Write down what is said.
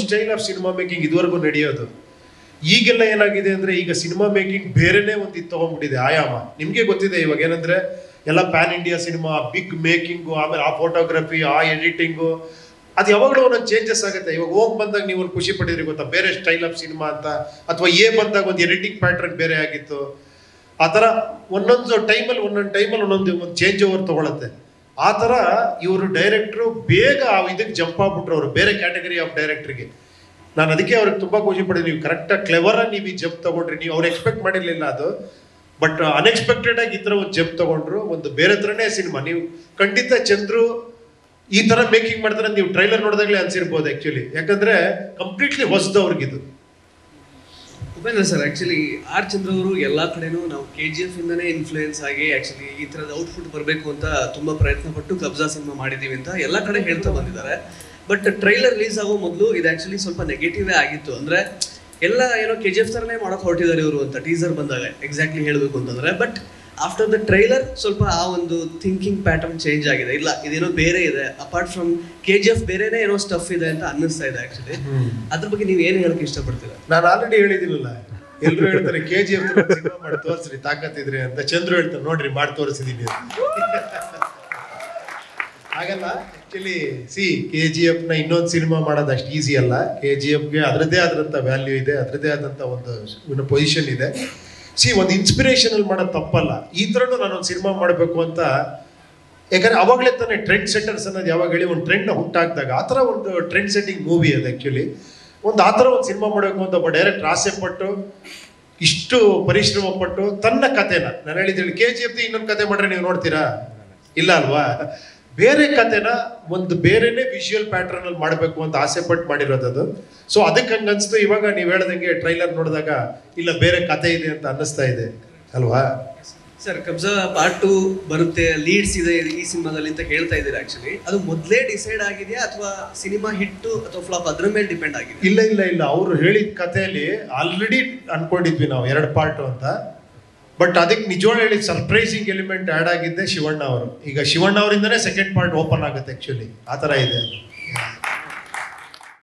style of cinema making ಇದುವರೆಗೂ ನಡೆಯೋದು ಈಗೆಲ್ಲ ಏನಾಗಿದೆ ಅಂದ್ರೆ ಈಗ ಸಿನಿಮಾ ಮೇಕಿಂಗ್ ಬೇರೆನೇ ಒಂದು ಇದು ತಗೊಂಡ್ಬಿಟ್ಟಿದೆ ಆಯಾಮ ನಿಮ್ಗೆ ಗೊತ್ತಿದೆ ಇವಾಗ ಏನಂದ್ರೆ ಎಲ್ಲ pan India cinema big making ಆಮೇಲೆ ಆ ಫೋಟೋಗ್ರಫಿ ಆ ಎಡಿಟಿಂಗು ಅದು ಯಾವಾಗಲೂ ಒಂದೊಂದು ಚೇಂಜಸ್ ಆಗುತ್ತೆ ಇವಾಗ ಹೋಗಿ ಬಂದಾಗ ನೀವು ಒಂದು ಖುಷಿ ಪಟ್ಟಿದ್ರಿ ಗೊತ್ತಾ ಬೇರೆ ಸ್ಟೈಲ್ ಆಫ್ ಸಿನಿಮಾ ಅಂತ ಅಥವಾ ಎ ಬಂದಾಗ ಒಂದು ಎಡಿಟಿಂಗ್ ಪ್ಯಾಟ್ರನ್ ಬೇರೆ ಆಗಿತ್ತು ಆ ಥರ ಒಂದೊಂದು ಟೈಮಲ್ಲಿ ಒಂದೊಂದು ಟೈಮಲ್ಲಿ ಒಂದೊಂದು ಒಂದು ಚೇಂಜ್ ಓವರ್ ತಗೊಳುತ್ತೆ ಆ ಥರ ಇವರು ಡೈರೆಕ್ಟ್ರು ಬೇಗ ಆ ಇದಕ್ಕೆ ಜಂಪ್ ಆಗ್ಬಿಟ್ರು ಅವರು ಬೇರೆ ಕ್ಯಾಟಗರಿ ಆಫ್ ಡೈರೆಕ್ಟ್ರಿಗೆ ನಾನು ಅದಕ್ಕೆ ಅವ್ರಿಗೆ ತುಂಬ ಖುಷಿ ಪಡಿದೆ ನೀವು ಕರೆಕ್ಟಾಗಿ ಕ್ಲೆವರಾಗಿ ನೀವು ಈ ಜಂಪ್ ತಗೊಂಡ್ರಿ ನೀವು ಅವ್ರು ಎಕ್ಸ್ಪೆಕ್ಟ್ ಮಾಡಿರಲಿಲ್ಲ ಅದು ಬಟ್ ಅನ್ಎಕ್ಸ್ಪೆಕ್ಟೆಡ್ ಆಗಿ ಈ ಥರ ಒಂದು ಜಂಪ್ ತಗೊಂಡ್ರು ಒಂದು ಬೇರೆ ಥರನೇ ಸಿನಿಮಾ ನೀವು ಖಂಡಿತ ಚಂದ್ರು ಈ ಥರ ಮೇಕಿಂಗ್ ಮಾಡ್ತಾರೆ ನೀವು ಟ್ರೈಲರ್ ನೋಡಿದಾಗಲೇ ಅನ್ಸಿರ್ಬೋದು ಆ್ಯಕ್ಚುಲಿ ಯಾಕಂದ್ರೆ ಕಂಪ್ಲೀಟ್ಲಿ ಹೊಸದು ಅವ್ರಿಗಿದು ಉಪೇಂದ್ರ ಸರ್ ಆಕ್ಚುಲಿ ಆರ್ ಚಂದ್ರ ಅವರು ಎಲ್ಲಾ ಕಡೆನೂ ನಾವು ಕೆ ಜಿ ಎಫ್ ಇಂದನೇ ಇನ್ಫ್ಲೂಯೆನ್ಸ್ ಆಗಿ ಆಕ್ಚುಲಿ ಈ ತರದ ಔಟ್ಪುಟ್ ಬರಬೇಕು ಅಂತ ತುಂಬಾ ಪ್ರಯತ್ನ ಪಟ್ಟು ಕಬ್ಜಾ ಸಿನಿಮಾ ಮಾಡಿದೀವಿ ಅಂತ ಎಲ್ಲಾ ಕಡೆ ಹೇಳ್ತಾ ಬಂದಿದ್ದಾರೆ ಬಟ್ ಟ್ರೈಲರ್ ರಿಲೀಸ್ ಆಗೋ ಮೊದಲು ಇದು ಆಕ್ಚುಲಿ ಸ್ವಲ್ಪ ನೆಗೆಟಿವೇ ಆಗಿತ್ತು ಅಂದ್ರೆ ಎಲ್ಲ ಏನೋ ಕೆ ಜಿ ಎಫ್ ತರನೇ ಮಾಡಕ್ ಹೊರಟಿದ್ದಾರೆ ಇವರು ಅಂತ ಟೀಸರ್ ಬಂದಾಗ ಎಕ್ಸಾಕ್ಟ್ಲಿ ಹೇಳಬೇಕು ಅಂತಂದ್ರೆ ಬಟ್ ಆಫ್ಟರ್ ದ ಟ್ರೈಲರ್ ಸ್ವಲ್ಪ ಆ ಒಂದು ಥಿಂಕಿಂಗ್ ಪ್ಯಾಟರ್ನ್ ಚೇಂಜ್ ಆಗಿದೆ ಇಲ್ಲ ಇದೇನೋ ಬೇರೆ ಇದೆ ಅಪಾರ್ಟ್ ಫ್ರಮ್ ಕೆ ಜಿ ಎಫ್ ಬೇರೆನೇ ಏನೋ ಸ್ಟಫ್ ಇದೆ ಅಂತ ಅನ್ನಿಸ್ತಾ ಇದೆ ಆಕ್ಚುಲಿ ಅದ್ರ ಬಗ್ಗೆ ನೀವು ಏನು ಹೇಳಕ್ ಇಷ್ಟಪಡ್ತೀರಾ ನಾನು ಆಲ್ರೆಡಿ ಹೇಳಿದಿನಲ್ಲ ಎಲ್ಲರೂ ಹೇಳ್ತಾರೆ ಕೆ ಜಿ ಎಫ್ ಸಿನಿಮಾ ಮಾಡಿ ತೋರಿಸ್ರಿ ತಾಕತ್ತಿದ್ರೆ ಅಂತ ಚಂದ್ರು ಹೇಳ್ತಾರೆ ನೋಡ್ರಿ ಮಾಡಿ ತೋರಿಸಿದೀನಿ ಹಾಗಲ್ಲ ಆಕ್ಚುಲಿ ಸಿ ಕೆ ಜಿ ಎಫ್ ನ ಇನ್ನೊಂದು ಸಿನಿಮಾ ಮಾಡೋದು ಅಷ್ಟು ಈಸಿ ಅಲ್ಲ ಕೆ ಜಿ ಎಫ್ಗೆ ಅದರದ್ದೇ ಆದಂಥ ವ್ಯಾಲ್ಯೂ ಇದೆ ಅದರದ್ದೇ ಆದಂಥ ಒಂದು ಪೊಸಿಷನ್ ಇದೆ ಸಿ ಒಂದು ಇನ್ಸ್ಪಿರೇಷನಲ್ ಮಾಡೋದು ತಪ್ಪಲ್ಲ ಈ ಥರನೂ ನಾನೊಂದು ಸಿನಿಮಾ ಮಾಡಬೇಕು ಅಂತ ಯಾಕಂದ್ರೆ ಅವಾಗಲೇ ತಾನೇ ಟ್ರೆಂಡ್ ಸೆಟ್ಟರ್ಸ್ ಅನ್ನೋದು ಯಾವಾಗ ಹೇಳಿ ಒಂದು ಟ್ರೆಂಡ್ನ ಹುಟ್ಟಾಕ್ದಾಗ ಆ ಥರ ಒಂದು ಟ್ರೆಂಡ್ ಸೆಟ್ಟಿಂಗ್ ಮೂವಿ ಅದು ಆ್ಯಕ್ಚುಲಿ ಒಂದು ಆ ಥರ ಒಂದು ಸಿನಿಮಾ ಮಾಡಬೇಕು ಅಂತ ಒಬ್ಬ ಡೈರೆಕ್ಟ್ ಆಸೆ ಪಟ್ಟು ಇಷ್ಟು ಪರಿಶ್ರಮ ಪಟ್ಟು ತನ್ನ ಕಥೆನ ನಾನು ಹೇಳಿದ್ದೀನಿ ಕೆ ಜಿ ಎಫ್ ಇನ್ನೊಂದು ಕತೆ ಮಾಡ್ರೆ ನೀವು ನೋಡ್ತೀರಾ ಇಲ್ಲ ಅಲ್ವಾ ಬೇರೆ ಕತೆನ ಒಂದು ಬೇರೆನೇ ವಿಷುವಲ್ ಪ್ಯಾಟರ್ನ್ ಅಲ್ಲಿ ಮಾಡಬೇಕು ಅಂತ ಆಸೆ ಪಟ್ಟು ಮಾಡಿರೋದು ಅದು ಸೊ ಅದಕ್ಕೆ ಹಂಗೆ ಅನ್ಸ್ತು ಇವಾಗ ನೀವು ಹೇಳ್ದಂಗೆ ಟ್ರೈಲರ್ ನೋಡಿದಾಗ ಇಲ್ಲ ಬೇರೆ ಕತೆ ಇದೆ ಅಂತ ಅನ್ನಿಸ್ತಾ ಇದೆ ಅಲ್ವಾ ಸರ್ ಕಬ್ಜಾ ಪಾರ್ಟ್ ಟು ಬರುತ್ತೆ ಲೀಡ್ಸ್ ಇದೆ ಈ ಸಿನಿಮಾದಲ್ಲಿ ಅಂತ ಹೇಳ್ತಾ ಇದ್ದೀರಾ ಆಕ್ಚುಲಿ ಅದು ಮೊದಲೇ ಡಿಸೈಡ್ ಆಗಿದೆಯಾ ಅಥವಾ ಸಿನಿಮಾ ಹಿಟ್ಟು ಅಥವಾ ಫ್ಲಾಪ್ ಅದ್ರ ಮೇಲೆ ಡಿಪೆಂಡ್ ಆಗಿದೆ ಇಲ್ಲ ಇಲ್ಲ ಇಲ್ಲ ಅವರು ಹೇಳಿದ ಕಥೆಯಲ್ಲಿ ಆಲ್ರೆಡಿ ಅನ್ಕೊಂಡಿದ್ವಿ ನಾವು ಎರಡು ಪಾರ್ಟ್ ಅಂತ ಬಟ್ ಅದಕ್ಕೆ ನಿಜವಾಗ್ಲೂ ಹೇಳಿ ಸರ್ಪ್ರೈಸಿಂಗ್ ಎಲಿಮೆಂಟ್ ಆ್ಯಡ್ ಆಗಿದ್ದೆ ಶಿವಣ್ಣ ಅವರು ಈಗ ಶಿವಣ್ಣ ಅವರಿಂದನೇ ಸೆಕೆಂಡ್ ಪಾರ್ಟ್ ಓಪನ್ ಆಗುತ್ತೆ ಆ್ಯಕ್ಚುಲಿ ಆ ಥರ ಇದೆ ಅದು